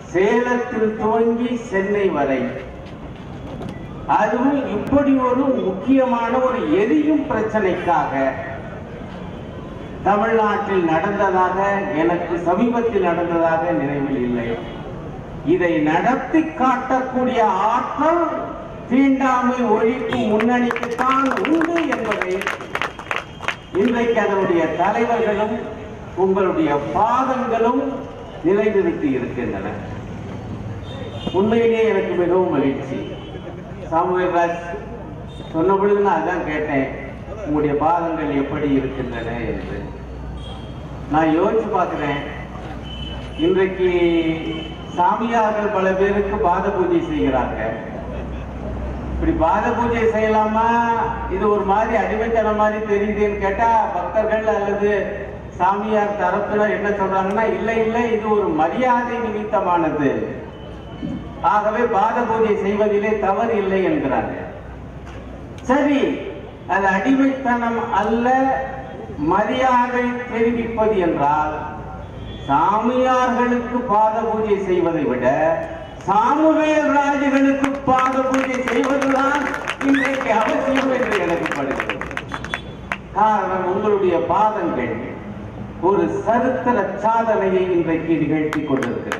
சேலத்தில் துவங்கி சென்னை வரை அதுவும் இப்படி ஒரு முக்கியமான ஒரு எரியும் பிரச்சனைக்காக தமிழ்நாட்டில் நடந்ததாக எனக்கு சமீபத்தில் நடந்ததாக நினைவில் இல்லை இதை நடத்தி காட்டக்கூடிய ஆற்றல் தீண்டாமை ஒழிப்பு முன்னணிக்குத்தான் உண்டு என்பதை இன்றைக்கு அதனுடைய தலைவர்களும் உங்களுடைய பாதங்களும் நிலைநிறுத்தி இருக்கின்றன உண்மையிலேயே எனக்கு மிகவும் மகிழ்ச்சி சாமுவேல் ராஜ் சொன்ன பொழுது நான் அதான் கேட்டேன் உங்களுடைய பாதங்கள் எப்படி இருக்கின்றன என்று நான் யோசிச்சு பார்க்கிறேன் இன்றைக்கு சாமியார்கள் பல பேருக்கு பாத பூஜை செய்கிறாங்க இப்படி பாத பூஜை செய்யலாமா இது ஒரு மாதிரி அடிமைத்தனம் மாதிரி தெரியுதுன்னு கேட்டா பக்தர்கள் அல்லது சாமியார் தரப்பினர் என்ன சொல்றாங்கன்னா இல்லை இல்லை இது ஒரு மரியாதை நிமித்தமானது ஆகவே பாத பூஜை செய்வதிலே தவறு இல்லை என்கிறாங்க சரி அது அடிமைத்தனம் அல்ல மரியாதை தெரிவிப்பது என்றால் சாமியார்களுக்கு பாத பூஜை செய்வதை விட சாமுவேல் ராஜுகளுக்கு பாத பூஜை செய்வதுதான் இன்றைக்கு அவசியம் என்று எனக்கு படுகிறது காரணம் உங்களுடைய பாதங்கள் ஒரு சரித்திர சாதனையை இன்றைக்கு நிகழ்த்தி கொண்டிருக்கிறது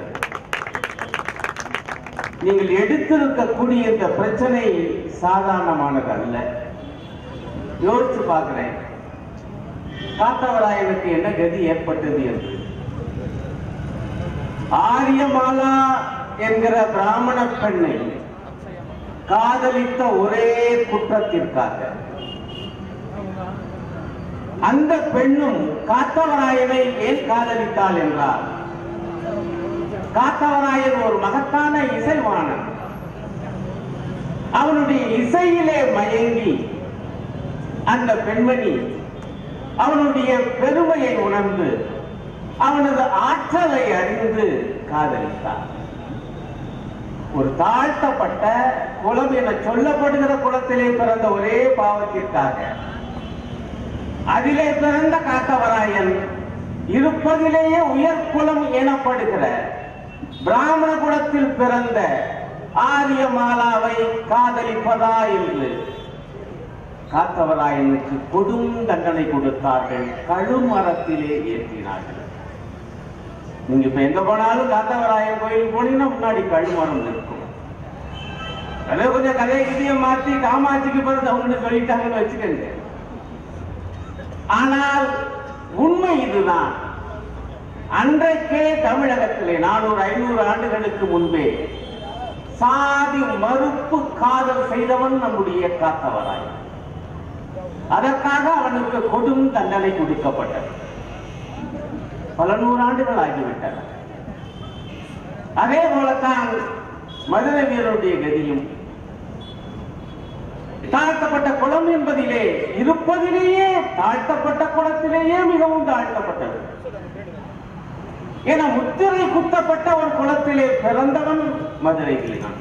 நீங்கள் எடுத்திருக்கக்கூடிய இந்த பிரச்சனை சாதாரணமானது அல்ல யோசிச்சு பார்க்கிறேன் காத்தவராயனுக்கு என்ன கதி ஏற்பட்டது என்று ஆரியமாலா என்கிற பிராமண பெண்ணை காதலித்த ஒரே குற்றத்திற்காக அந்த பெண்ணும் காத்தவராயனை ஏன் காதலித்தாள் என்றால் காத்தவராயன் ஒரு மகத்தான இசைவாணன் அவனுடைய இசையிலே மயங்கி அந்த பெண்மணி அவனுடைய பெருமையை உணர்ந்து அவனது ஆற்றலை அறிந்து காதலித்தார் ஒரு தாழ்த்தப்பட்ட குலம் என சொல்லப்படுகிற குலத்திலே பிறந்த ஒரே பாவத்திற்காக அதிலே பிறந்த காத்தவராயன் இருப்பதிலேயே உயர் குலம் எனப்படுகிற பிராமண குலத்தில் பிறந்த ஆரியமாலாவை காதலிப்பதா என்று காத்தவராயனுக்கு கொடும் தண்டனை கொடுத்தார்கள் கழுமரத்திலே ஏற்றினார்கள் நீங்க இப்ப எங்க போனாலும் காத்தவராயன் கோயில் போனீங்கன்னா முன்னாடி கழுமரம் இருக்கும் அதே கொஞ்சம் கதையை கிதைய மாத்தி காமாட்சிக்கு பிறகு அவங்க சொல்லிட்டாங்கன்னு வச்சுக்கோங்க ஆனால் உண்மை இதுதான் அன்றைக்கே தமிழகத்திலே நானூறு ஐநூறு ஆண்டுகளுக்கு முன்பே சாதி மறுப்பு காதல் செய்தவன் நம்முடைய காத்தவராயன் அதற்காக அவனுக்கு கொடும் தண்டனை கொடுக்கப்பட்டது பல நூறாண்டுகள் ஆகிவிட்டன அதே போலத்தான் மதுரை வீரருடைய கதியும் தாழ்த்தப்பட்ட குளம் என்பதிலே இருப்பதிலேயே தாழ்த்தப்பட்ட குளத்திலேயே மிகவும் தாழ்த்தப்பட்டது என முத்திரை குத்தப்பட்ட ஒரு குளத்திலே பிறந்தவன் மதுரை வீரன்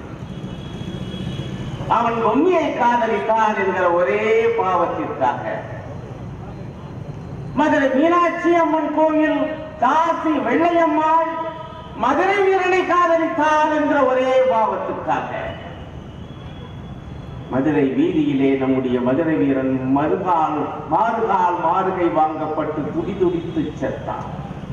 அவன் பொம்மியை காதலித்தான் என்கிற ஒரே பாவத்திற்காக மதுரை மீனாட்சி அம்மன் கோயில் தாசி வெள்ளையம்மாள் மதுரை வீரனை காதலித்தார் என்ற ஒரே பாவத்துக்காக மதுரை வீதியிலே நம்முடைய மதுரை வீரன் மறுகால் மாறுகால் மாறுகை வாங்கப்பட்டு துடி துடித்து செத்தான்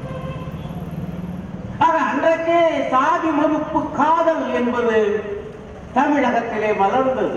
ஆக அன்றைக்கே சாதி மறுப்பு காதல் என்பது தமிழகத்திலே மலர்ந்தது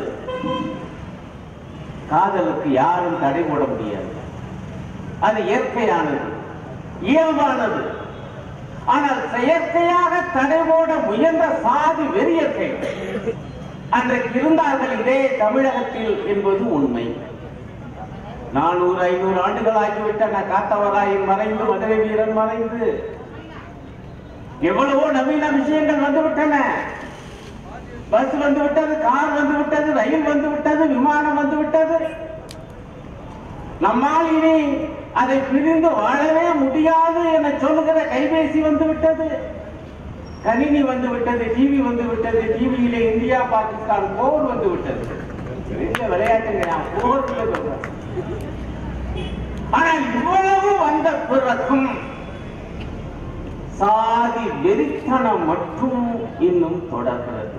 காதலுக்கு யாரும் தடை போட முடியாது அது இயற்கையானது இயல்பானது ஆனால் செயற்கையாக தடை போட முயன்ற சாதி வெறியர்கள் அன்றைக்கு இருந்தார்கள் இதே தமிழகத்தில் என்பது உண்மை நானூறு ஐநூறு ஆண்டுகள் ஆகிவிட்டன காத்தவராயன் மறைந்து மதுரை வீரன் மறைந்து எவ்வளவோ நவீன விஷயங்கள் வந்துவிட்டன பஸ் வந்து விட்டது கார் வந்து விட்டது ரயில் வந்து விட்டது விமானம் வந்து விட்டது நம்மால் இனி அதை பிரிந்து வாழவே முடியாது என சொல்லுகிற கைபேசி வந்து விட்டது கணினி வந்து விட்டது டிவி வந்து விட்டது டிவியிலே இந்தியா பாகிஸ்தான் போர் வந்து விட்டது பெரிய விளையாட்டுங்க நான் போர் சொல்றேன் ஆனால் இவ்வளவு வந்த பிறகும் சாதி வெறித்தனம் மட்டும் இன்னும் தொடர்கிறது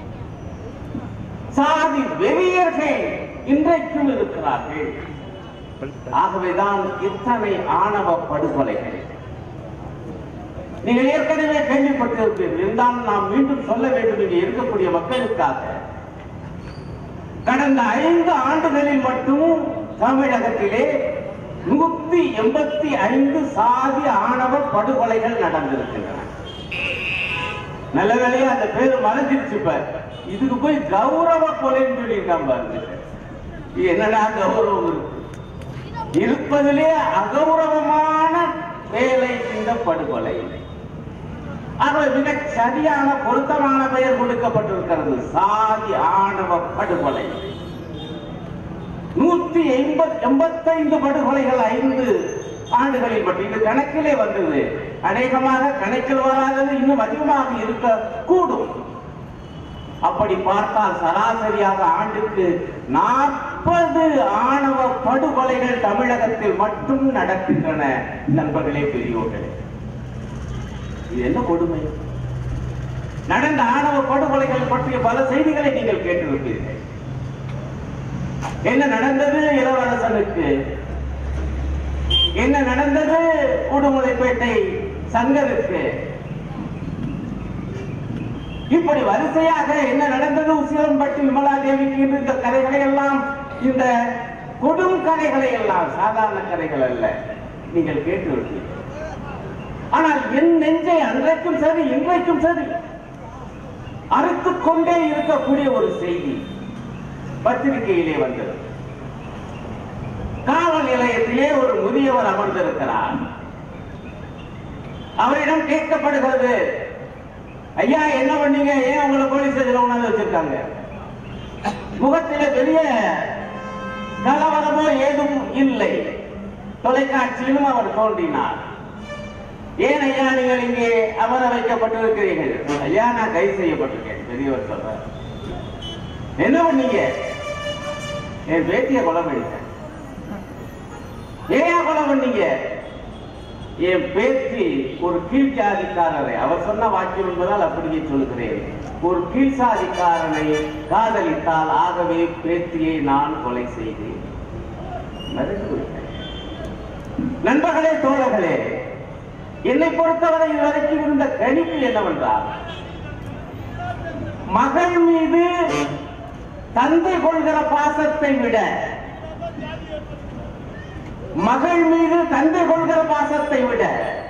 சாதி வெறியர்கள் இன்றைக்கும் இருக்கிறார்கள் ஆகவேதான் இத்தனை ஆணவ படுகொலைகள் நீங்கள் ஏற்கனவே கேள்விப்பட்டிருப்பீர்கள் இருந்தாலும் நாம் மீண்டும் சொல்ல வேண்டும் இங்கே இருக்கக்கூடிய மக்களுக்காக கடந்த ஐந்து ஆண்டுகளில் மட்டும் தமிழகத்திலே நூத்தி எண்பத்தி ஐந்து சாதி ஆணவ படுகொலைகள் நடந்திருக்கின்றன நல்ல வேலையா அந்த பேரு மறைஞ்சிருச்சு இப்ப இதுக்கு போய் கௌரவ கொலைன்னு சொல்லியிருக்கான் பாருங்க இது என்னடா கௌரவம் இருக்கு இருப்பதிலே அகௌரவமான வேலை இந்த படுகொலை ஆகவே மிக சரியான பொருத்தமான பெயர் கொடுக்கப்பட்டிருக்கிறது சாதி ஆணவ படுகொலை நூத்தி எண்பத் எண்பத்தைந்து படுகொலைகள் ஐந்து ஆண்டுகளில் மட்டும் இது கணக்கிலே வந்தது அநேகமாக கணக்கில் வராதது இன்னும் அதிகமாக இருக்க கூடும் அப்படி பார்த்தால் சராசரியாக ஆண்டுக்கு நாற்பது ஆணவ படுகொலைகள் தமிழகத்தில் மட்டும் நடக்கின்றன நண்பர்களே பெரியோர்களே இது என்ன கொடுமை நடந்த ஆணவ படுகொலைகள் பற்றிய பல செய்திகளை நீங்கள் கேட்டிருப்பீர்கள் என்ன நடந்தது இளவரசனுக்கு என்ன நடந்தது உடுமலைப்பேட்டை சங்கருக்கு இப்படி வரிசையாக என்ன நடந்தது உசிலம்பட்டி விமலா தேவிக்கு என்று இந்த கதைகளை எல்லாம் இந்த கொடும் கதைகளை எல்லாம் சாதாரண கதைகள் அல்ல நீங்கள் கேட்டு ஆனால் என் நெஞ்சை அன்றைக்கும் சரி இன்றைக்கும் சரி அறுத்துக் கொண்டே இருக்கக்கூடிய ஒரு செய்தி பத்திரிகையிலே வந்தது காவல் நிலையத்திலே ஒரு முதியவர் அமர்ந்திருக்கிறார் அவரிடம் கேட்கப்படுகிறது ஐயா என்ன பண்ணீங்க ஏன் உங்களை போலீஸ் ஸ்டேஷன்ல உணர்ந்து வச்சிருக்காங்க முகத்திலே பெரிய கலவரமோ ஏதும் இல்லை தொலைக்காட்சியிலும் அவர் தோன்றினார் ஏன் ஐயா நீங்கள் இங்கே அமர வைக்கப்பட்டிருக்கிறீர்கள் ஐயா நான் கைது செய்யப்பட்டிருக்கேன் பெரியவர் சொல்றார் என்ன பண்ணீங்க என் பேத்திய கொலை பண்ணிட்டேன் ஏன் கொலை பண்ணீங்க என் பேத்தி ஒரு கீழ் ஜாதிக்காரரை அவர் சொன்ன வாக்கியம் என்பதால் அப்படியே சொல்கிறேன் ஒரு கீழ் சாதிக்காரனை காதலித்தால் ஆகவே பேத்தியை நான் கொலை செய்தேன் மறந்து விட்டேன். நண்பர்களே தோழர்களே என்னை பொறுத்தவரை இதுவரைக்கும் இருந்த கணிப்பு என்னவென்றால் மகள் மீது தந்தை கொள்கிற பாசத்தை விட மகள் மீது தந்தை கொள்கிற பாசத்தை விட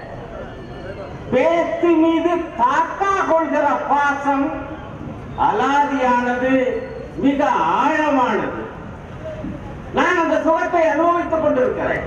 பேத்தி மீது தாத்தா கொள்கிற பாசம் அலாதியானது மிக ஆழமானது நான் அந்த சுகத்தை அனுபவித்துக் கொண்டிருக்கிறேன்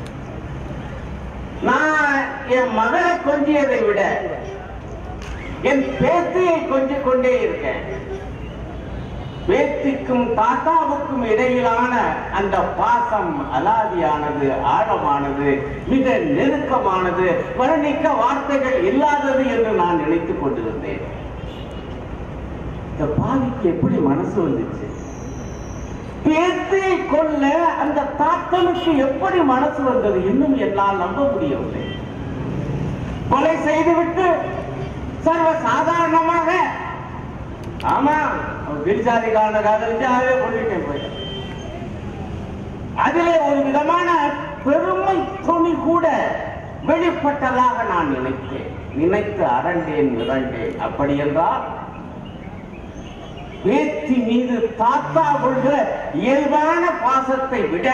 நான் என் மகளை கொஞ்சியதை விட என் பேத்தியை கொஞ்சிக் கொண்டே இருக்கேன் பேத்திக்கும் தாத்தாவுக்கும் இடையிலான அந்த பாசம் அலாதியானது ஆழமானது மிக நெருக்கமானது வர்ணிக்க வார்த்தைகள் இல்லாதது என்று நான் நினைத்துக் கொண்டிருந்தேன் இந்த பாவிக்கு எப்படி மனசு வந்துச்சு பேத்தியை கொல்ல அந்த தாத்தனுக்கு எப்படி மனசு வந்தது இன்னும் என்னால் நம்ப முடியவில்லை கொலை செய்துவிட்டு சர்வ சாதாரணமாக ஆமா கிரிசாதிகாரன காதலிச்சாவே கொண்டுட்டேன் போய் அதிலே ஒரு விதமான பெருமை துணி கூட வெளிப்பட்டதாக நான் நினைத்தேன் நினைத்து அரண்டேன் மிரண்டேன் அப்படி என்றால் பேத்தி மீது தாத்தா கொள்கிற இயல்பான பாசத்தை விட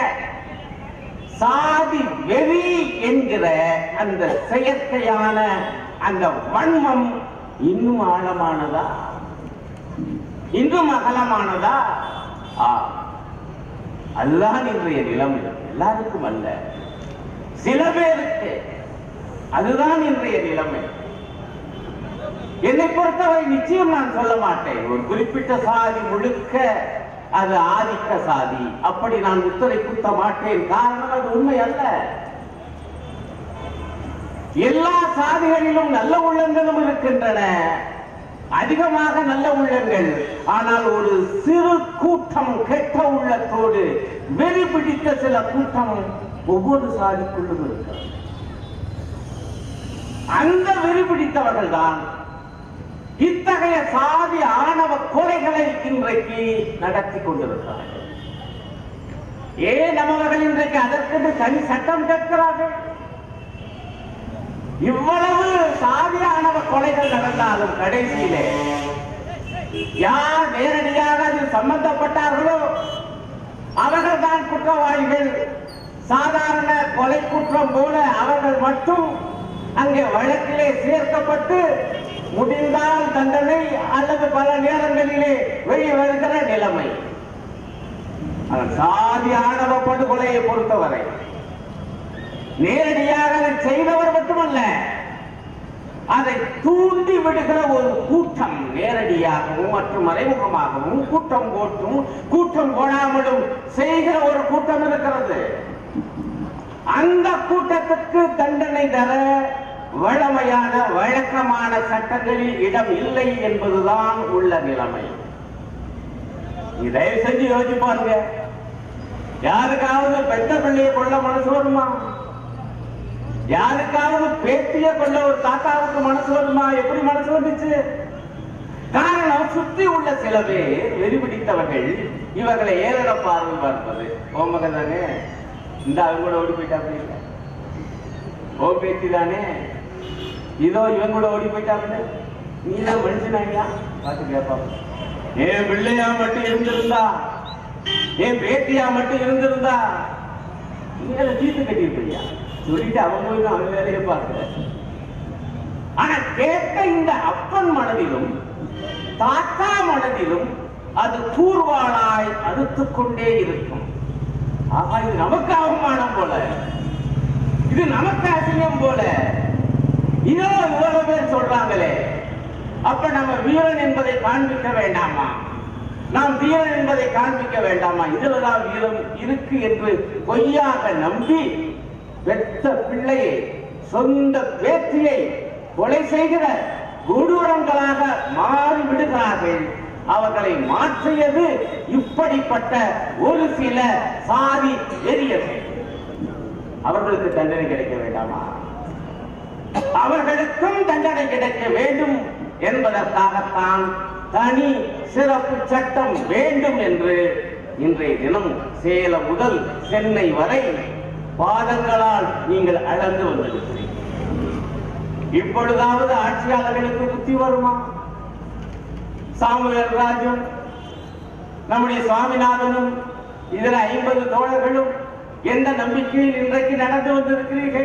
சாதி வெறி என்கிற அந்த செயற்கையான அந்த வன்மம் இன்னும் ஆழமானதா இன்னும் அகலமானதா ஆ அதுதான் இன்றைய நிலைமை எல்லாருக்கும் அல்ல சில பேருக்கு அதுதான் இன்றைய நிலைமை என்னை பொறுத்தவரை நிச்சயம் நான் சொல்ல மாட்டேன் ஒரு குறிப்பிட்ட சாதி முழுக்க அது ஆதிக்க சாதி அப்படி நான் முத்திரை குத்த மாட்டேன் காரணம் அது உண்மை அல்ல எல்லா சாதிகளிலும் நல்ல உள்ளங்களும் இருக்கின்றன அதிகமாக நல்ல உள்ளங்கள் ஆனால் ஒரு சிறு கூட்டம் கெட்ட உள்ளத்தோடு வெறி பிடித்த சில கூட்டம் ஒவ்வொரு சாதிக்குள்ளும் இருக்கிறது அந்த வெறி பிடித்தவர்கள் தான் இத்தகைய சாதி ஆணவ கொலைகளை இன்றைக்கு நடத்தி கொண்டிருக்கிறார்கள் ஏன் நம்மவர்கள் இன்றைக்கு அதற்கு தனி சட்டம் கேட்கிறார்கள் இவ்வளவு சாதி ஆணவ கொலைகள் நடந்தாலும் கடைசியிலே யார் நேரடியாக அதில் சம்பந்தப்பட்டார்களோ அவர்கள் தான் குற்றவாளிகள் சாதாரண கொலை குற்றம் போல அவர்கள் மட்டும் அங்கே வழக்கிலே சேர்க்கப்பட்டு முடிந்தால் தண்டனை அல்லது பல நேரங்களிலே வெளியே வருகிற நிலைமை ஆனால் சாதி ஆணவ படுகொலையை பொறுத்தவரை நேரடியாக அதை செய்தவர் மட்டுமல்ல அதை தூண்டி விடுகிற ஒரு கூட்டம் நேரடியாகவும் மற்றும் மறைமுகமாகவும் கூட்டம் போட்டும் கூட்டம் போடாமலும் செய்கிற ஒரு கூட்டம் இருக்கிறது அந்த கூட்டத்துக்கு தண்டனை தர வழமையான வழக்கமான சட்டங்களில் இடம் இல்லை என்பதுதான் உள்ள நிலைமை நீ தயவு செஞ்சு யோசிச்சு பாருங்க யாருக்காவது பெத்த பிள்ளையை கொள்ள மனசு வருமா யாருக்காவது பேத்திய கொள்ள ஒரு தாத்தாவுக்கு மனசு வருமா எப்படி மனசு வந்துச்சு காரணம் சுத்தி உள்ள சில பேர் வெறி பிடித்தவர்கள் இவர்களை ஏழட பார்வை பார்ப்பது ஓ மகன் தானே இந்த அவங்க கூட ஓடி போயிட்டாங்க ஓ பேத்தி தானே இதோ இவன் கூட ஓடி போயிட்டாங்க நீ தான் மனுஷனாயா பார்த்து கேட்பாங்க என் பிள்ளையா மட்டும் இருந்திருந்தா என் பேத்தியா மட்டும் இருந்திருந்தா நீ அதை தீர்த்து கட்டியிருப்பியா சொல்லிட்டு அவன் போய் தான் அவன் வேலையை பார்க்கிற ஆனா கேட்க இந்த அப்பன் மனதிலும் தாத்தா மனதிலும் அது கூர்வாளாய் அறுத்துக் கொண்டே இருக்கும் ஆகா இது நமக்கு அவமானம் போல இது நமக்கு அசிங்கம் போல இதோ இவ்வளவு பேர் சொல்றாங்களே அப்ப நம்ம வீரன் என்பதை காண்பிக்க வேண்டாமா நாம் வீரன் என்பதை காண்பிக்க வேண்டாமா இதுலதான் வீரம் இருக்கு என்று பொய்யாக நம்பி பெற்ற பிள்ளையை சொந்த பேத்தியை கொலை செய்கிற கொடூரங்களாக மாறி விடுகிறார்கள் அவர்களை மாற்றியது இப்படிப்பட்ட ஒரு சில சாதி வெறியர்கள் அவர்களுக்கு தண்டனை கிடைக்க வேண்டாமா அவர்களுக்கும் தண்டனை கிடைக்க வேண்டும் என்பதற்காகத்தான் தனி சிறப்பு சட்டம் வேண்டும் என்று இன்றைய தினம் சேலம் முதல் சென்னை வரை பாதங்களால் நீங்கள் அளந்து வந்திருக்கிறீர்கள் இப்பொழுதாவது ஆட்சியாளர்களுக்கு புத்தி வருமா சாமுவேல் ராஜும் நம்முடைய சுவாமிநாதனும் இதர ஐம்பது தோழர்களும் எந்த நம்பிக்கையில் இன்றைக்கு நடந்து வந்திருக்கிறீர்கள்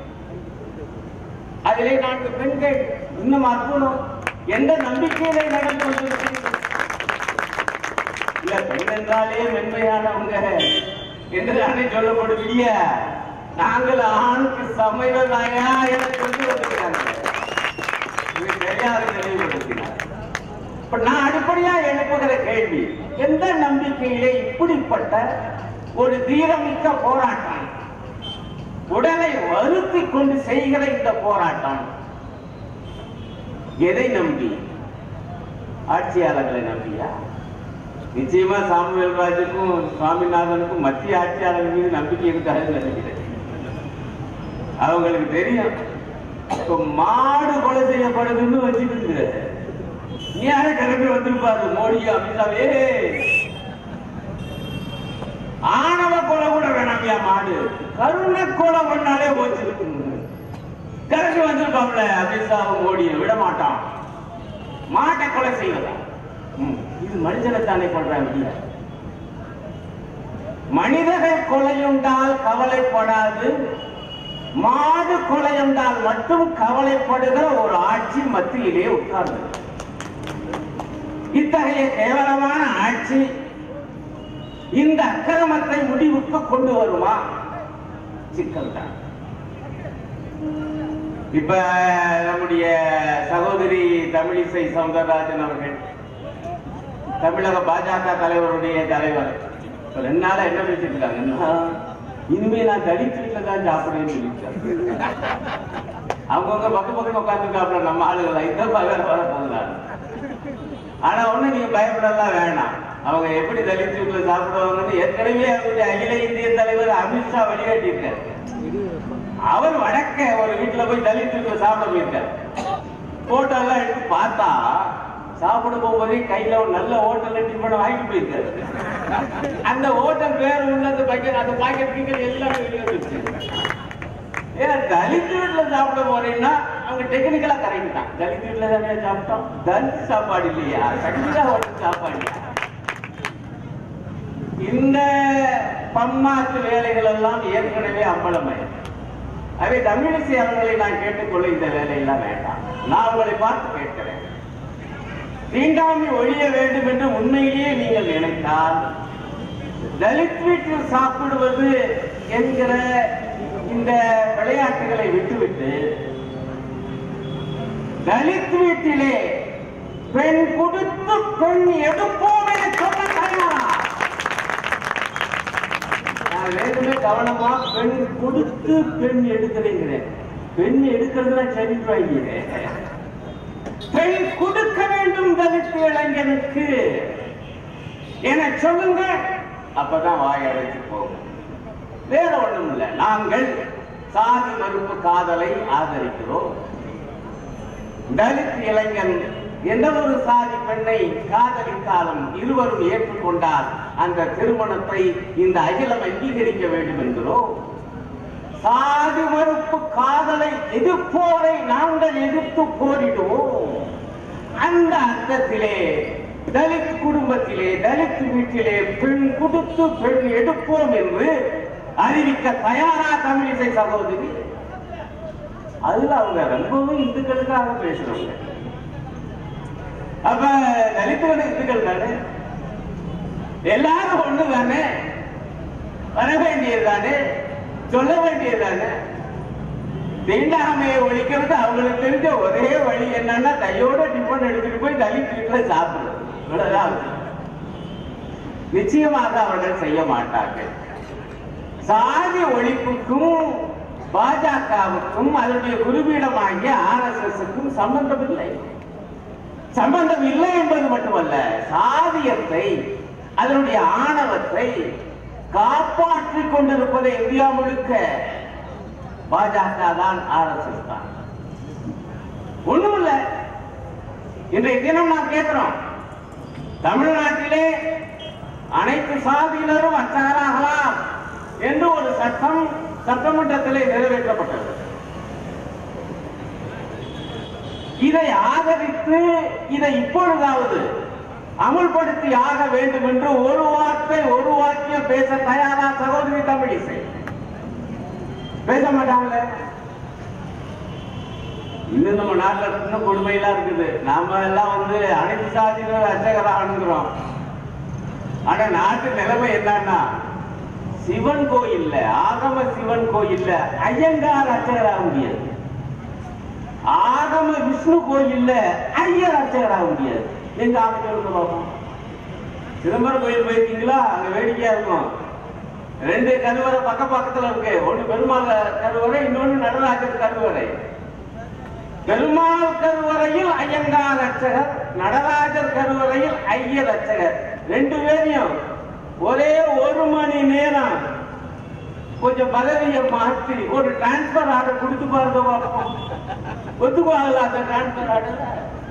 அதிலே நான்கு பெண்கள் இன்னும் அற்புதம் எந்த நம்பிக்கையிலே நடந்து வந்திருக்கிறீர்கள் இல்ல பெண் என்றாலே மென்மையானவங்க என்றுதானே சொல்லப்படுவிய நாங்கள் ஆணுக்கு சமையலாயா என சொல்லி வந்திருக்காங்க இது தெரியாது தெளிவுபடுத்தினார் இப்ப நான் அடிப்படையா எழுப்புகிற கேள்வி எந்த நம்பிக்கையிலே இப்படிப்பட்ட ஒரு தீரமிக்க போராட்டம் உடலை வருத்தி கொண்டு செய்கிற இந்த போராட்டம் எதை நம்பி ஆட்சியாளர்களை நம்பியா நிச்சயமா சாமுவேல் ராஜுக்கும் சுவாமிநாதனுக்கும் மத்திய ஆட்சியாளர்கள் மீது நம்பிக்கை இருக்காதுன்னு நினைக்கிறேன் அவங்களுக்கு தெரியும் இப்ப மாடு கொலை செய்யப்படுதுன்னு வச்சுக்கிட்டு நேர கிளம்பி வந்திருப்பாரு மோடி அமித்ஷாவே ஆணவ கொலை கூட வேணாமியா மாடு கருணை கொலை பண்ணாலே போச்சு கிளம்பி வந்திருப்பாப்ல அமித்ஷாவும் மோடியை விட மாட்டான் மாட்டை கொலை செய்வதா ம், இது மனிதனை தானே பண்றாங்க இல்ல மனிதர்கள் கொலையுண்டால் கவலைப்படாது மாடு கொலையுண்டால் மட்டும் கவலைப்படுகிற ஒரு ஆட்சி மத்தியிலே உட்கார்ந்து இத்தகைய கேவலமான ஆட்சி இந்த அக்கிரமத்தை முடிவுக்கு கொண்டு வருமா சிக்கல் தான் இப்ப நம்முடைய சகோதரி தமிழிசை சவுந்தரராஜன் அவர்கள் தமிழக பாஜக தலைவருடைய தலைவர் இப்ப ரெண்டு நாளா என்ன பேசிட்டு இருக்காங்கன்னா இனிமே நான் தலித் வீட்டுல தான் சாப்பிடுறேன்னு சொல்லிட்டாங்க அவங்கவுங்க பக்கம் பக்கம் உட்காந்துருக்காப்புல நம்ம ஆளுகளை இந்த பகல் வர போகுதாங்க ஆனா ஒண்ணு நீங்க பயப்படலாம் வேணாம் அவங்க எப்படி தலித் வீட்டுல சாப்பிடுவாங்கன்னு ஏற்கனவே அவருடைய அகில இந்திய தலைவர் அமித்ஷா வழிகாட்டியிருக்காரு அவர் வடக்க ஒரு வீட்டுல போய் தலித் வீட்டுல சாப்பிட போயிருக்காரு போட்டோ எல்லாம் எடுத்து பார்த்தா சாப்பிட போகும்போதே கையில ஒரு நல்ல ஹோட்டல்ல டிஃபன் வாங்கிட்டு போயிருக்காரு அந்த ஹோட்டல் பேர் உள்ளது பாக்கெட் அந்த பாக்கெட் கீக்கெட் எல்லாமே வெளியே வந்துருச்சு ஏன் தலித் வீட்டுல சாப்பிட போறீங்கன்னா அவங்க டெக்னிக்கலா கரெக்ட் தான் தலித் வீட்டுல தானே சாப்பிட்டோம் தலித் சாப்பாடு இல்லையா சங்கீதா ஹோட்டல் சாப்பாடு இந்த பம்மாத்து வேலைகள் எல்லாம் ஏற்கனவே அம்பலமயம் அவை தமிழிசை அவர்களை நான் கேட்டுக்கொள்ள இந்த வேலையெல்லாம் வேண்டாம் நான் உங்களை பார்த்து கேட்கிறேன் தீண்டாமை ஒழிய வேண்டும் என்று உண்மையிலேயே நீங்கள் நினைத்தால் தலித் வீட்டில் சாப்பிடுவது என்கிற இந்த விளையாட்டுகளை விட்டுவிட்டு தலித் வீட்டிலே பெண் கொடுத்து பெண் எடுப்போம் என சொல்ல தயாரா நான் வேண்டுமே கவனமா பெண் கொடுத்து பெண் எடுக்கிறேங்கிறேன் பெண் எடுக்கிறதுல சரிப்பாங்கிறேன் பெண் கொடுக்க வேண்டும் தலித் இளைஞனுக்கு என சொல்லுங்க அப்பதான் வாய் அடைச்சு போகும் வேற ஒண்ணும் இல்லை நாங்கள் சாதி மறுப்பு காதலை ஆதரிக்கிறோம் தலித் இளைஞன் எந்த ஒரு சாதி பெண்ணை காதலித்தாலும் இருவரும் ஏற்றுக்கொண்டால் அந்த திருமணத்தை இந்த அகிலம் அங்கீகரிக்க வேண்டும் என்கிறோம் சாதி மறுப்பு காதலை எதிர்ப்போரை நாங்கள் எதிர்த்து போரிடுவோம் அந்த அர்த்தத்திலே தலித் குடும்பத்திலே தலித் வீட்டிலே பெண் கொடுத்து பெண் எடுப்போம் என்று அறிவிக்க தயாரா தமிழிசை சகோதரி அதுல அவங்க ரொம்பவும் இந்துக்களுக்காக பேசுறவங்க அப்ப தலித்துகள் இந்துக்கள் தானே எல்லாரும் ஒண்ணு தானே வர வேண்டியது தானே சொல்ல வேண்டியது தானே தீண்டாமையை ஒழிக்கிறது அவங்களுக்கு தெரிஞ்ச ஒரே வழி என்னன்னா கையோட டிஃபன் எடுத்துட்டு போய் தலித் வீட்டுல சாப்பிடுறது இவ்வளவுதான் நிச்சயமாக அவர்கள் செய்ய மாட்டார்கள் சாதி ஒழிப்புக்கும் பாஜகவுக்கும் அதனுடைய குருபீடமாகிய ஆர் எஸ் எஸ்க்கும் சம்பந்தம் இல்லை சம்பந்தம் இல்லை என்பது மட்டுமல்ல சாதியத்தை அதனுடைய ஆணவத்தை காப்பாற்றிக் கொண்டிருப்பதை இந்தியா முழுக்க பாஜக தான் ஆர் எஸ் எஸ் தான் ஒண்ணும் இல்ல இன்றைய தினம் நாம் கேட்கிறோம் தமிழ்நாட்டிலே அனைத்து சாதியினரும் அர்ச்சகராகலாம் என்று ஒரு சட்டம் சட்டமன்றத்திலே நிறைவேற்றப்பட்டது இதை ஆதரித்து இதை இப்பொழுதாவது அமுல்படுத்தி ஆக வேண்டும் என்று ஒரு வார்த்தை ஒரு வாக்கியம் பேச தயாரா சகோதரி தமிழிசை பேச மாட்டாங்களே இன்னும் நம்ம நாட்டுல இன்னும் கொடுமையெல்லாம் இருக்குது நாம எல்லாம் வந்து அனைத்து சாதியினர் அர்ச்சகராகணுங்கிறோம் ஆனா நாட்டு நிலைமை என்னன்னா சிவன் கோயில்ல ஆகம சிவன் கோயில்ல ஐயங்கார் அர்ச்சகராக முடியாது ஆகம விஷ்ணு கோயில்ல ஐயர் அர்ச்சகராக முடியாது எங்க ஆட்களுக்கு பார்ப்போம் சிதம்பரம் கோயில் போயிருக்கீங்களா அங்க வேடிக்கையா இருக்கும் ரெண்டு கருவறை பக்க பக்கத்துல இருக்கு ஒண்ணு பெருமாள் கருவறை இன்னொன்னு நடராஜர் கருவறை பெருமாள் கருவறையில் ஐயங்கார் அர்ச்சகர் நடராஜர் கருவறையில் ஐயர் அர்ச்சகர் ரெண்டு பேரையும் ஒரே ஒரு மணி நேரம் கொஞ்சம் பதவியை மாற்றி ஒரு டிரான்ஸ்பர் ஆர்டர் கொடுத்து பாருங்க பார்ப்போம் ஒத்துக்குவாங்களா அந்த டிரான்ஸ்பர் ஆர்டர்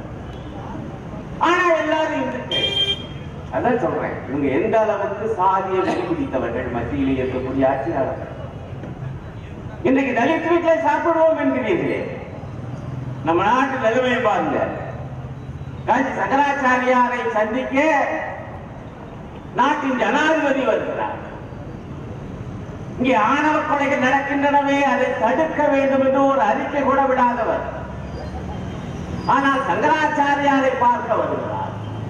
ஆனா எல்லாரும் இருக்கு அதான் சொல்றேன் இவங்க எந்த அளவுக்கு சாதியை வெளிப்பிடித்தவர்கள் மத்தியிலே இருக்கக்கூடிய ஆட்சியாளர்கள் இன்றைக்கு தலித் வீட்டிலே சாப்பிடுவோம் என்கிறீர்களே நம்ம நாட்டு நிலைமையை பாருங்க காஞ்சி சங்கராச்சாரியாரை சந்திக்க நாட்டின் ஜனாதிபதி வருகிறார் இங்கே ஆணவ கொலைகள் நடக்கின்றனவே அதை தடுக்க வேண்டும் என்று ஒரு அறிக்கை கூட விடாதவர் ஆனால் சங்கராச்சாரியாரை பார்க்க வருகிறார்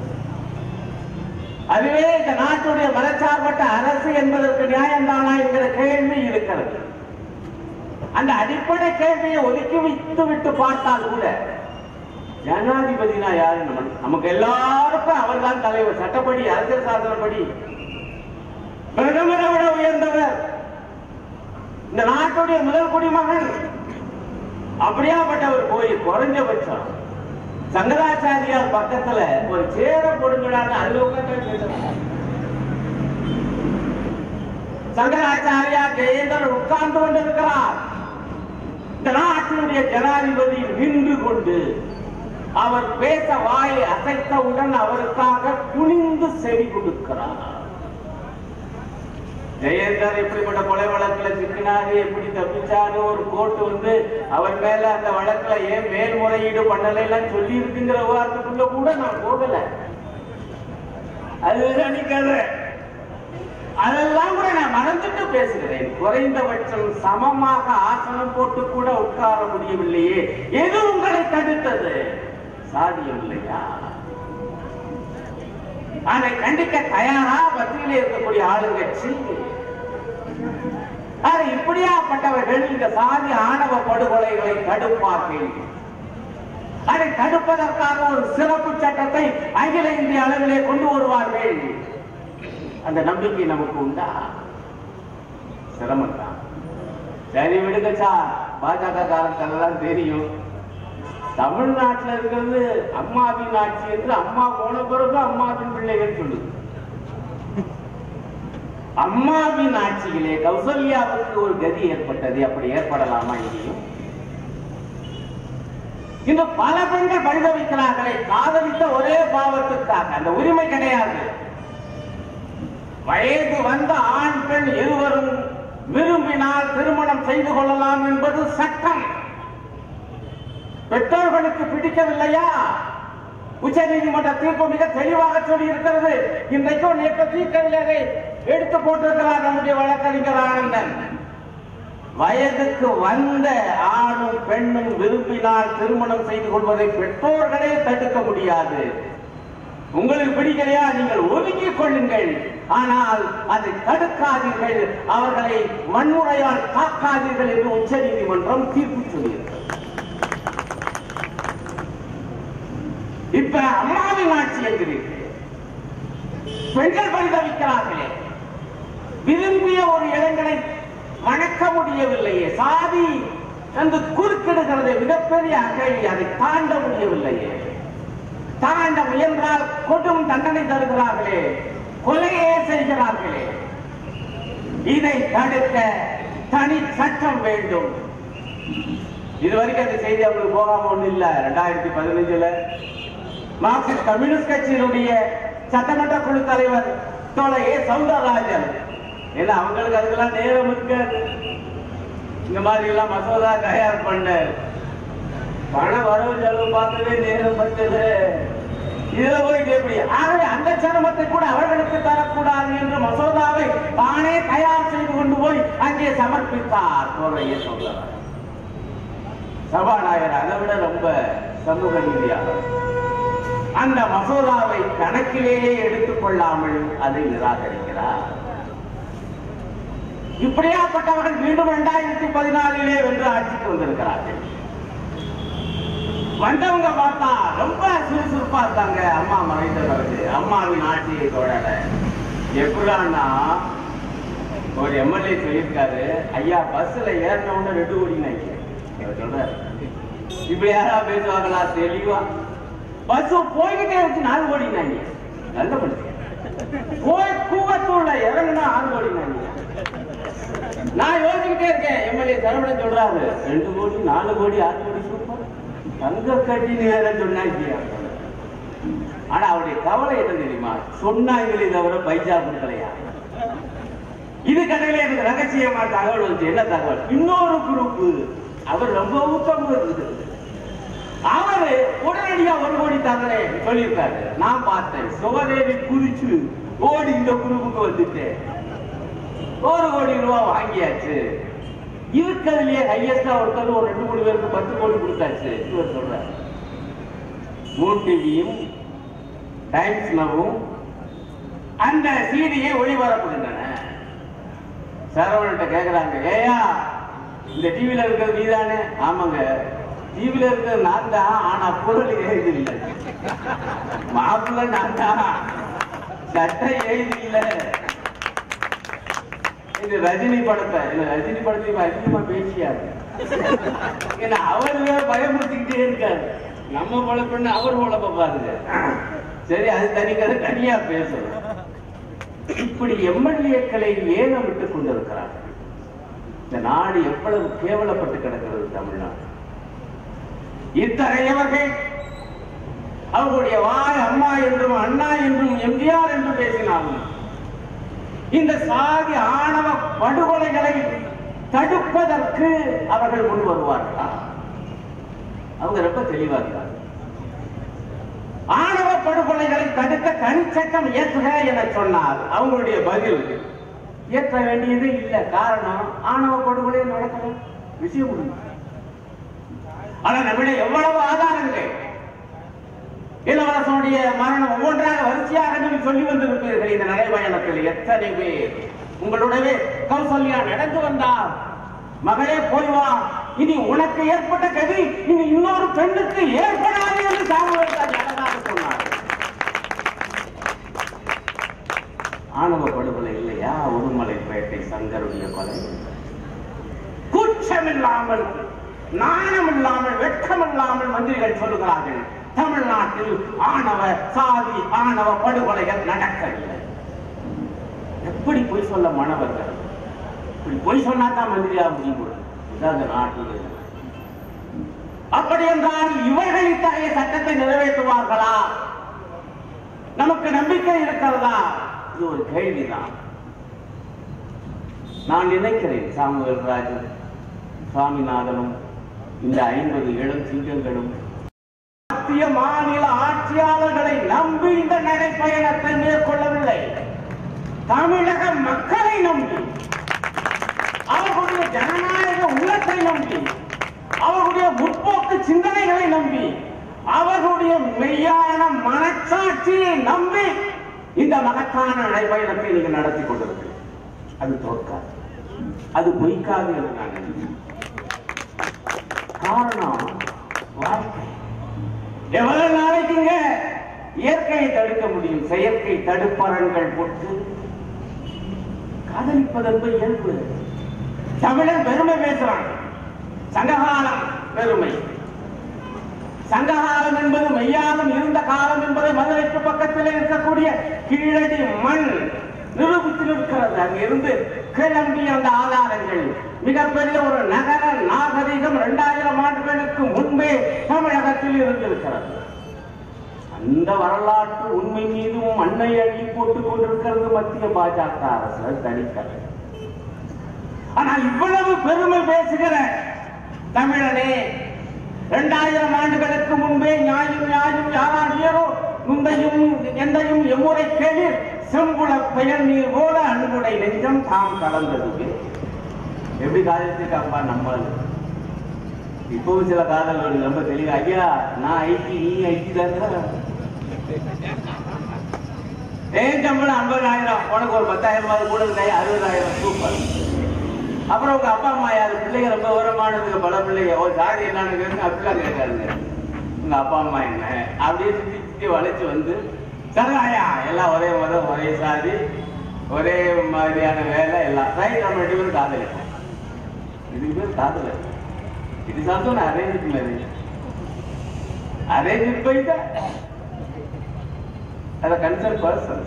அதுவே இந்த நாட்டுடைய மதச்சார்பற்ற அரசு என்பதற்கு நியாயம்தானா என்கிற கேள்வி இருக்கிறது அந்த அடிப்படை கேள்வியை ஒதுக்கி வைத்து விட்டு பார்த்தால் கூட ஜனாதிபதினா யாரு நம்ம நமக்கு எல்லாருக்கும் அவர்தான் தலைவர் சட்டப்படி அரசியல் சாசனப்படி பிரதமரை விட உயர்ந்தவர் இந்த நாட்டுடைய முதல் குடிமகன் அப்படியாப்பட்டவர் போய் குறைஞ்சபட்சம் சங்கராச்சாரியார் பக்கத்துல ஒரு சேர கொடுங்கடான்னு அதுல உட்கார்ந்து பேசுறாங்க சங்கராச்சாரியா ஜெயேந்திரன் உட்கார்ந்து கொண்டிருக்கிறார் இந்த நாட்டினுடைய ஜனாதிபதி நின்று கொண்டு அவர் பேச வாயை அசைத்தவுடன் அவருக்காக குனிந்து செவி கொடுக்கிறார் ஜெயந்தர் எப்படிப்பட்ட கொலை வழக்குல சிக்கினாரு எப்படி தப்பிச்சாரு ஒரு கோர்ட் வந்து அவர் மேல அந்த வழக்குல ஏன் மேல்முறையீடு பண்ணல எல்லாம் சொல்லி இருக்குங்கிற விவகாரத்துக்குள்ள கூட நான் போகல அது கதை அதெல்லாம் கூட நான் மறந்துட்டு பேசுகிறேன் குறைந்தபட்சம் சமமாக ஆசனம் போட்டு கூட உட்கார முடியவில்லையே எது உங்களை தடுத்தது சாதியம் இல்லையா அதை கண்டிக்க தயாரா மத்தியிலே இருக்கக்கூடிய ஆளுங்கட்சி அது இப்படியாப்பட்டவர்கள் இந்த சாதி ஆணவ படுகொலைகளை தடுப்பார்கள் அதை தடுப்பதற்காக ஒரு சிறப்பு சட்டத்தை அகில இந்திய அளவிலே கொண்டு வருவார்கள் அந்த நம்பிக்கை நமக்கு உண்டா சிரமம் தான் சரி விடுங்க சார் பாஜக காலத்தெல்லாம் தெரியும் தமிழ்நாட்டில் இருக்கிறது அம்மாவின் ஆட்சி என்று அம்மா போன பிறகு அம்மாவின் பிள்ளைகள் சொல்லுது அம்மாவின் ஆட்சியிலே கௌசல்யாவுக்கு ஒரு கதி ஏற்பட்டது அப்படி ஏற்படலாமா இங்கேயும் இந்த பல பெண்கள் பரிதவிக்கிறார்களே காதலித்த ஒரே பாவத்துக்காக அந்த உரிமை கிடையாது வயது வந்த ஆண் பெண் இருவரும் விரும்பினால் திருமணம் செய்து கொள்ளலாம் என்பது சட்டம் பெற்றோர்களுக்கு பிடிக்கவில்லையா உச்ச நீதிமன்ற தீர்ப்பு மிக தெளிவாக சொல்லி இருக்கிறது இன்றைக்கோ நேற்று தீர்க்கவில்லை அதை எடுத்து போட்டிருக்கிறார் நம்முடைய வழக்கறிஞர் ஆனந்தன் வயதுக்கு வந்த ஆணும் பெண்ணும் விரும்பினால் திருமணம் செய்து கொள்வதை பெற்றோர்களே தடுக்க முடியாது உங்களுக்கு பிடிக்கலையா நீங்கள் ஒதுக்கிக் கொள்ளுங்கள் ஆனால் அதை தடுக்காதீர்கள் அவர்களை வன்முறையால் தாக்காதீர்கள் என்று உச்ச நீதிமன்றம் தீர்ப்பு சொல்லியிருக்கிறது இப்ப அம்மாவின் ஆட்சி என்கிறீர்கள் பெண்கள் பரிதவிக்கிறார்களே விரும்பிய ஒரு இளைஞனை மணக்க முடியவில்லையே சாதி என்று குறுக்கிடுகிறது மிகப்பெரிய அகழி அதை தாண்ட முடியவில்லையே தாண்ட முயன்றால் கொடும் தண்டனை தருகிறார்களே கொலையே செய்கிறார்களே இதை தடுக்க தனி சட்டம் வேண்டும் இதுவரைக்கும் அந்த செய்தி அவங்களுக்கு போகாம ஒண்ணு இல்ல ரெண்டாயிரத்தி பதினஞ்சுல மார்க்சிஸ்ட் கம்யூனிஸ்ட் கட்சியினுடைய சட்டமன்ற குழு தலைவர் தோழர் ஏ சவுந்தரராஜன் ஏன்னா அவங்களுக்கு அதுக்கெல்லாம் நேரம் இருக்காது இந்த மாதிரி எல்லாம் மசோதா தயார் பண்ண பண வரவு செலவு பார்க்கவே நேரம் பத்தது இதுல போய் இது எப்படி ஆகவே அந்த சிரமத்தை கூட அவர்களுக்கு தரக்கூடாது என்று மசோதாவை தானே தயார் செய்து கொண்டு போய் அங்கே சமர்ப்பித்தார் தோழர் சொல்றார் சபாநாயகர் அதை விட ரொம்ப சமூக நீதியாளர் அந்த மசோதாவை கணக்கிலேயே எடுத்துக் கொள்ளாமல் அதை நிராகரிக்கிறார் இப்படியாப்பட்டவர்கள் மீண்டும் இரண்டாயிரத்தி பதினாலிலே வென்று ஆட்சிக்கு வந்திருக்கிறார்கள் வந்தவங்க பார்த்தா ரொம்ப சுறுசுறுப்பா இருக்காங்க அம்மா மறைந்த பிறகு அம்மாவின் ஆட்சியை தொடர எப்படான்னா ஒரு எம்எல்ஏ சொல்லியிருக்காரு ஐயா பஸ்ல ஏறின உடனே ரெண்டு கோடி அவர் சொல்றாரு இப்படி யாரா பேசுவாங்களா தெளிவா பஸ் போய்கிட்டே இருக்கு நாலு கோடி நாங்க நல்ல மனுஷன் போய் கூவத்தூர்ல இறங்குனா ஆறு கோடி நாங்க நான் யோசிச்சுக்கிட்டே இருக்கேன் எம்எல்ஏ சரவணன் சொல்றாரு ரெண்டு கோடி நாலு கோடி ஆறு கோடி சூப்பர் தங்க கட்டின்னு வேற சொன்னாங்க ஆனா அவருடைய கவலை என்ன தெரியுமா சொன்னாங்களே தவிர பைசா கொடுக்கலையா இது கடையில எனக்கு ரகசியமா தகவல் வந்து என்ன தகவல் இன்னொரு குரூப் அவர் ரொம்ப ஊக்கம் இருக்குது அவரு உடனடியா ஒரு கோடி தரேன் சொல்லியிருக்காரு நான் பார்த்தேன் சுகதேவி குறிச்சு ஓடி இந்த குரூப்புக்கு வந்துட்டேன் ஒரு கோடி ரூபாய் வாங்கியாச்சு இருக்கிறதுலயே ஹையஸ்டா ஒருத்தர் ஒரு ரெண்டு மூணு பேருக்கு பத்து கோடி கொடுத்தாச்சு இவர் சொல்றாரு மூன் டிவியும் டைம்ஸ் நவும் அந்த சீடியை ஒளிபரப்புகின்றன சரவணன்ட்ட கேக்குறாங்க ஏயா இந்த டிவில இருக்கிறது நீதானே ஆமாங்க டிவில இருக்கிறது நான் தான் ஆனா பொருள் எழுதி இல்லை மாப்பிள்ள நான் தான் சட்டை எழுதி இல்லை இது ரஜினி படத்தை இல்ல ரஜினி படத்தை இப்ப அதிகமா பேசியாரு ஏன்னா அவர் வேற பயமுறுத்திக்கிட்டே இருக்காரு நம்ம பொழப்புன்னு அவர் பொழப்ப பாருங்க சரி அது தனி கதை தனியா பேசுறோம் இப்படி எம்எல்ஏக்களை ஏலம் விட்டுக் கொண்டிருக்கிறார்கள் இந்த நாடு எவ்வளவு கேவலப்பட்டு கிடக்கிறது தமிழ்நாடு இத்தகையவர்கள் அவர்களுடைய வாய் அம்மா என்றும் அண்ணா என்றும் எம்ஜிஆர் என்றும் பேசினாலும் இந்த சாதி ஆணவ படுகொலைகளை தடுப்பதற்கு அவர்கள் முன் வருவார்களா அவங்க ரொம்ப தெளிவா இருக்காங்க ஆணவ படுகொலைகளை தடுக்க தனிச்சட்டம் இயற்றுக என சொன்னால் அவங்களுடைய பதில் இயற்ற வேண்டியது இல்லை காரணம் ஆணவ படுகொலை நடக்கல விஷயம் முடிஞ்சு ஆனா நம்மிடம் எவ்வளவு ஆதாரங்கள் இளவரசனுடைய மரணம் ஒவ்வொன்றாக வரிசையாக நீங்கள் சொல்லி வந்திருப்பீர்கள் இந்த நடைபயணத்தில் எத்தனை பேர் உங்களுடைய கௌசல்யா நடந்து வந்தார் மகளே போய் வா இனி உனக்கு ஏற்பட்ட கதி இனி இன்னொரு பெண்ணுக்கு ஏற்படாது என்று சாமுவேல் ராஜ் அழகாக சொன்னார் ஆணவ படுகொலை இல்லையா உடுமலைப்பேட்டை சங்கருடைய கொலை குற்றமில்லாமல் நாணமில்லாமல் வெட்கமில்லாமல் மந்திரிகள் சொல்லுகிறார்கள் தமிழ்நாட்டில் ஆணவ சாதி ஆணவ படுகொலைகள் நடக்கவில்லை எப்படி பொய் சொல்ல மாணவர்கள் இப்படி பொய் சொன்னா தான் மந்திரியா முடியும் இதான் அந்த நாட்டில் இருக்கு. அப்படி என்றால் இவர்கள் இத்தகைய சட்டத்தை நிறைவேற்றுவார்களா நமக்கு நம்பிக்கை இருக்கிறதா இது ஒரு கேள்விதான் நான் நினைக்கிறேன் சாமுவேல் ராஜன் சுவாமிநாதனும் இந்த ஐம்பது இளம் சிங்கங்களும் மத்திய மாநில ஆட்சியாளர்களை நம்பி இந்த நடைப்பயணத்தை மேற்கொள்ளவில்லை தமிழக மக்களை நம்பி அவர்களுடைய ஜனநாயக உள்ளத்தை நம்பி அவர்களுடைய முற்போக்கு சிந்தனைகளை நம்பி அவர்களுடைய மெய்யான மனச்சாட்சியை நம்பி இந்த மகத்தான நடைபயணத்தை நீங்கள் நடத்தி கொண்டிருக்கிறீர்கள் அது தோற்காது அது பொய்க்காது என்று நான் நினைக்கிறேன் காரணம் வாழ்க்கை எவ்வளவு நாளைக்குங்க இயற்கையை தடுக்க முடியும் செயற்கை தடுப்பரன்கள் போட்டு காதலிப்பது என்பது இயல்பு தமிழன் பெருமை பேசுறான் சங்ககாலம் பெருமை சங்ககாலம் என்பது மெய்யாலம் இருந்த காலம் என்பதை மதுரைக்கு பக்கத்தில் இருக்கக்கூடிய கீழடி மண் நிரூபித்து நிற்கிறது அங்கிருந்து கிளம்பிய அந்த ஆதாரங்கள் மிகப்பெரிய ஒரு நகர நாகரிகம் இரண்டாயிரம் ஆண்டுகளுக்கு முன்பே தமிழகத்தில் இருந்திருக்கிறது அந்த வரலாற்று உண்மை மீதும் மண்ணை அள்ளி போட்டுக் கொண்டிருக்கிறது மத்திய பாஜக அரசு தனிக்கலை ஆனால் இவ்வளவு பெருமை பேசுகிற தமிழனே இரண்டாயிரம் ஆண்டுகளுக்கு முன்பே நியாயம் நியாயம் யாராகியரோ முந்தையும் எந்தையும் எம்முறை கேளீர் செம்புல பெயர் நீர் போல அன்புடை நெஞ்சம் தாம் கலந்தது எப்படி காதலிச்சிருக்க அப்பா நம்மள் இப்பவும் சில காதல்கள் ரொம்ப தெளிவா ஐயா நான் ஐடி நீ ஐடி தானே ஏன் சம்பளம் ஐம்பதாயிரம் உனக்கு ஒரு பத்தாயிரம் ரூபாய் கூட இருந்தாய் அறுபதாயிரம் சூப்பர் அப்புறம் உங்க அப்பா அம்மா யாரு பிள்ளைங்க ரொம்ப விவரமானதுக்கு பல பிள்ளைங்க ஒரு சாதி என்னன்னு கேட்டு அப்படிலாம் கேட்காருங்க உங்க அப்பா அம்மா என்ன அப்படியே சுத்தி சுத்தி வளைச்சு வந்து சரகாயா எல்லாம் ஒரே மதம் ஒரே சாதி ஒரே மாதிரியான வேலை எல்லாம் ரைட் நம்ம ரெண்டு பேரும் காதலிப்போம் இதுக்கு பேர் காதல் இது சாப்பிட்டு அரேஞ்ச் மேரேஜ் அரேஞ்ச் போயிட்டா அதை கன்சர்ன் பர்சன்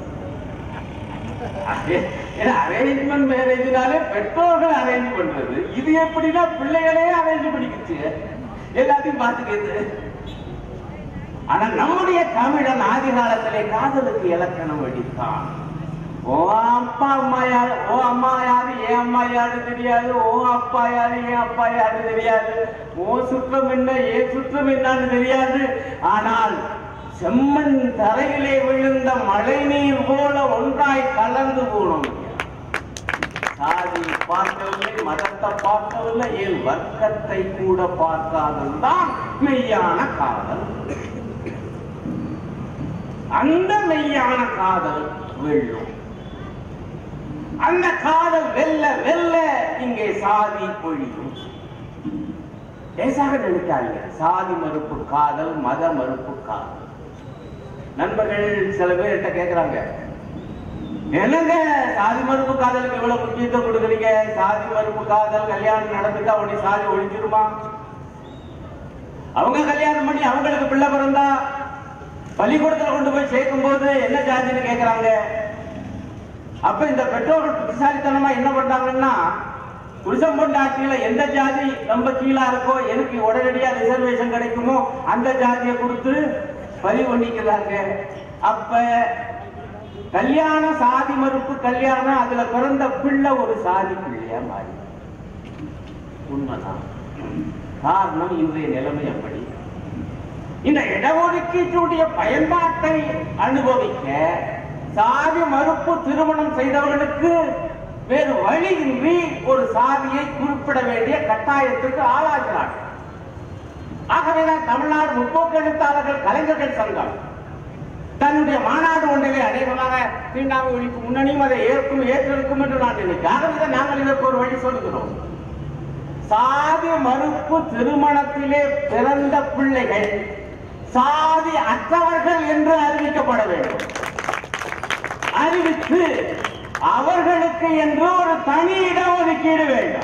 ஏன்னா அரேஞ்ச்மெண்ட் மேரேஜ்னாலே பெற்றோர்கள் அரேஞ்ச் பண்றது இது எப்படின்னா பிள்ளைகளே அரேஞ்ச் பண்ணிக்கிச்சு எல்லாத்தையும் பார்த்துக்கிது ஆனா நம்முடைய தமிழன் ஆதி காலத்திலே காதலுக்கு இலக்கணம் அடித்தான் ஓ அப்பா அம்மா யாரு ஓ அம்மா யாரு என் அம்மா யாரு தெரியாது ஓ அப்பா யாரு என் அப்பா யாரு தெரியாது ஓ சுற்றம் என்ன ஏன் சுற்றம் என்னன்னு தெரியாது ஆனால் செம்மண் தரையிலே விழுந்த மழை நீர் போல ஒன்றாய் கலந்து போனோம் சாதி பார்க்கவில்லை மதத்தை பார்க்கவில்லை ஏன் வர்க்கத்தை கூட பார்க்காததுதான் மெய்யான காதல் அந்த மெய்யான காதல் வெல்லும் அந்த காதல் வெல்ல வெல்ல இங்கே சாதி பொழியும் லேசாக நினைக்காதீங்க சாதி மறுப்பு காதல் மத மறுப்பு காதல் நண்பர்கள் சில பேர் என்கிட்ட கேக்குறாங்க என்னங்க சாதி மறுப்பு காதலுக்கு இவ்வளவு முக்கியத்துவம் கொடுக்குறீங்க சாதி மறுப்பு காதல் கல்யாணம் நடந்துட்டா உடனே சாதி ஒழிஞ்சிருமா அவங்க கல்யாணம் பண்ணி அவங்களுக்கு பிள்ளை பிறந்தா பள்ளிக்கூடத்துல கொண்டு போய் சேர்க்கும் போது என்ன ஜாதின்னு கேக்குறாங்க அப்ப இந்த பெற்றோர்கள் புத்திசாலித்தனமா என்ன பண்றாங்கன்னா புருஷன் பொண்டாட்டியில எந்த ஜாதி ரொம்ப கீழா இருக்கோ எனக்கு உடனடியா ரிசர்வேஷன் கிடைக்குமோ அந்த ஜாதியை கொடுத்து பதிவு பண்ணிக்கிறாங்க அப்ப கல்யாண சாதி மறுப்பு கல்யாணம் அதுல பிறந்த பிள்ளை ஒரு சாதி பிள்ளையா மாறி உண்மைதான் காரணம் இன்றைய நிலைமை அப்படி இந்த இடஒதுக்கீட்டுடைய பயன்பாட்டை அனுபவிக்க சாதி மறுப்பு திருமணம் செய்தவர்களுக்கு வேறு வழியின்றி ஒரு சாதியை குறிப்பிட வேண்டிய கட்டாயத்துக்கு ஆளாகிறார் ஆகவேதான் தமிழ்நாடு முற்போக்கு எழுத்தாளர்கள் கலைஞர்கள் சங்கம் தன்னுடைய மாநாடு ஒன்றிலே அநேகமாக தீண்டாமை ஒழிப்பு முன்னணியும் அதை ஏற்கும் ஏற்றிருக்கும் என்று நான் நினைக்கிறேன் ஆகவே நாங்கள் இதற்கு ஒரு வழி சொல்கிறோம் சாதி மறுப்பு திருமணத்திலே பிறந்த பிள்ளைகள் சாதி அற்றவர்கள் என்று அறிவிக்கப்பட வேண்டும் அறிவித்து அவர்களுக்கு என்று ஒரு தனி இடஒதுக்கீடு வேண்டும்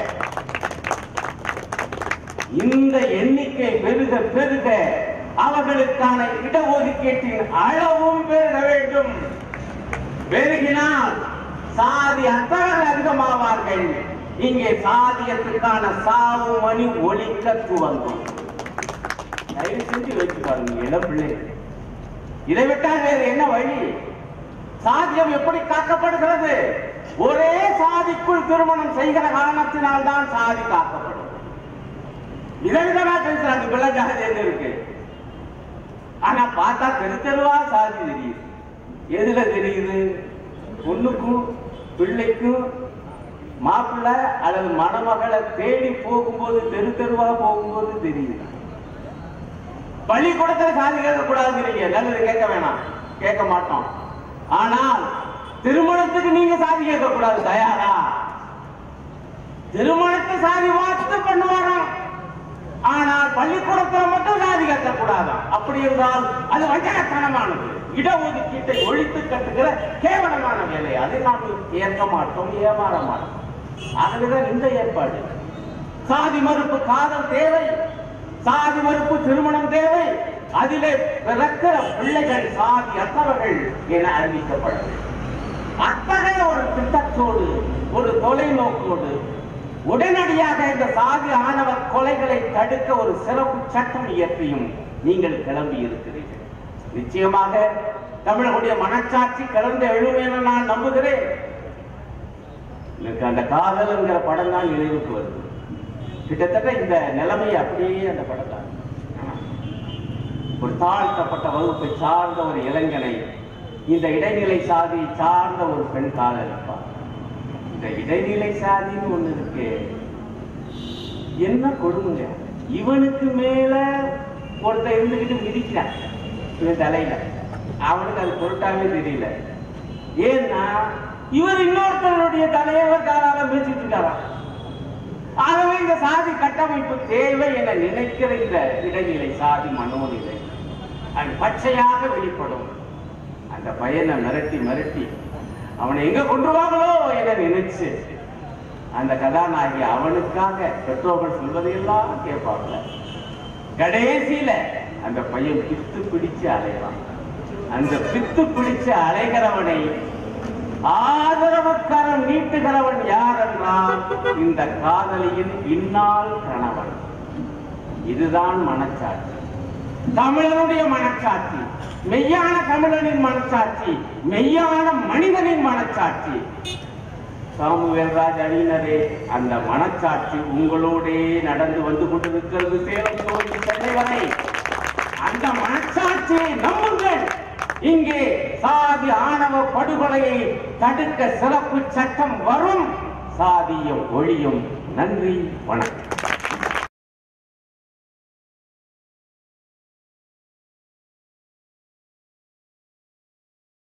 இந்த எண்ணிக்கை பெருக பெருக அவர்களுக்கான இடஒதுக்கீட்டின் அளவும் பெருக வேண்டும் பெருகினால் சாதி அற்றவர்கள் அதிகமாவார்கள் இங்கே சாதியத்துக்கான சாவு மணி ஒலிக்க துவங்கும் தயவு செஞ்சு வச்சு பாருங்க இளம் பிள்ளைகள் இதை விட்டால் வேறு என்ன வழி சாதியம் எப்படி காக்கப்படுகிறது ஒரே சாதிக்குள் திருமணம் செய்கிற காரணத்தினால் தான் சாதி காக்கப்படும் விதவிதமா பேசுறாங்க பிள்ளை ஜாதி என்ன இருக்கு ஆனா பார்த்தா தெரு தெருவா சாதி தெரியுது எதுல தெரியுது பொண்ணுக்கும் பிள்ளைக்கும் மாப்பிள்ளை அல்லது மணமகளை தேடி போகும்போது தெரு தெருவா போகும்போது தெரியுது பள்ளிக்கூடத்துல சாதி கேட்க கூடாதுங்கிறீங்க நல்லது கேட்க வேணாம் கேட்க மாட்டோம் ஆனால் திருமணத்துக்கு நீங்க சாதி கேட்க கூடாது தயாரா திருமணத்தை சாதி பார்த்து பண்ணுவாராம் ஆனால் பள்ளிக்கூடத்துல மட்டும் சாதி கேட்க கூடாதாம் அப்படி என்றால் அது வஞ்சகத்தனமானது இடஒதுக்கீட்டை ஒழித்து கட்டுகிற கேவலமான வேலை அதை நாம் ஏற்க மாட்டோம் ஏமாற மாட்டோம் ஆகவேதான் இந்த ஏற்பாடு சாதி மறுப்பு காதல் தேவை சாதி மறுப்பு திருமணம் தேவை அதிலே பிறக்கிற பிள்ளைகள் சாதி அற்றவர்கள் என அறிவிக்கப்பட வேண்டும் அத்தகைய ஒரு திட்டத்தோடு ஒரு தொலைநோக்கோடு உடனடியாக இந்த சாதி ஆணவ கொலைகளை தடுக்க ஒரு சிறப்பு சட்டம் இயற்றியும் நீங்கள் கிளம்பி இருக்கிறீர்கள் நிச்சயமாக தமிழர்களுடைய மனச்சாட்சி கிளர்ந்து எழும் என நான் நம்புகிறேன் எனக்கு அந்த காதல்ங்கிற படம் தான் நினைவுக்கு வருது கிட்டத்தட்ட இந்த நிலைமை அப்படியே அந்த படம் தான் ஒரு தாழ்த்தப்பட்ட வகுப்பை சார்ந்த ஒரு இளைஞனை இந்த இடைநிலை சாதி சார்ந்த ஒரு பெண் காதலிப்பார் இந்த இடைநிலை சாதின்னு ஒண்ணு இருக்கு என்ன கொடுங்க இவனுக்கு மேல ஒருத்தன் இருந்துகிட்டு மிதிக்கிறான் இவன் தலையில அவனுக்கு அது பொருட்டாவே தெரியல ஏன்னா இவர் இன்னொருத்தருடைய தலையவர் காலால மிதிச்சிட்டு இருக்காராம் ஆகவே இந்த சாதி கட்டமைப்பு தேவை என நினைக்கிற இந்த இடைநிலை சாதி மனோநிலை அது பச்சையாக வெளிப்படும் அந்த பையனை மிரட்டி மிரட்டி அவனை எங்க கொண்டு வாங்களோ என நினைச்சு அந்த கதாநாயகி அவனுக்காக பெற்றோர்கள் சொல்வதையெல்லாம் கேட்பாங்க கடைசியில அந்த பையன் பித்து பிடிச்சு அலையலாம் அந்த பித்து பிடிச்சு அலைகிறவனை ஆதரவுக்கரம் நீட்டுகிறவன் யார் என்றால் இந்த காதலியின் இந்நாள் கணவன் இதுதான் மனச்சாட்சி தமிழனுடைய மனச்சாட்சி மெய்யான தமிழனின் மனச்சாட்சி மெய்யான மனிதனின் மனச்சாட்சி சாமுவேல்ராஜ் அணியினரே அந்த மனச்சாட்சி உங்களோடே நடந்து வந்து கொண்டிருக்கிறது சேலம் துவங்கி சென்னை வரை அந்த மனச்சாட்சியை நம்புங்கள் இங்கே சாதி ஆணவ படுகொலையை தடுக்க சிறப்பு சட்டம் வரும் சாதியம் ஒழியும் நன்றி வணக்கம்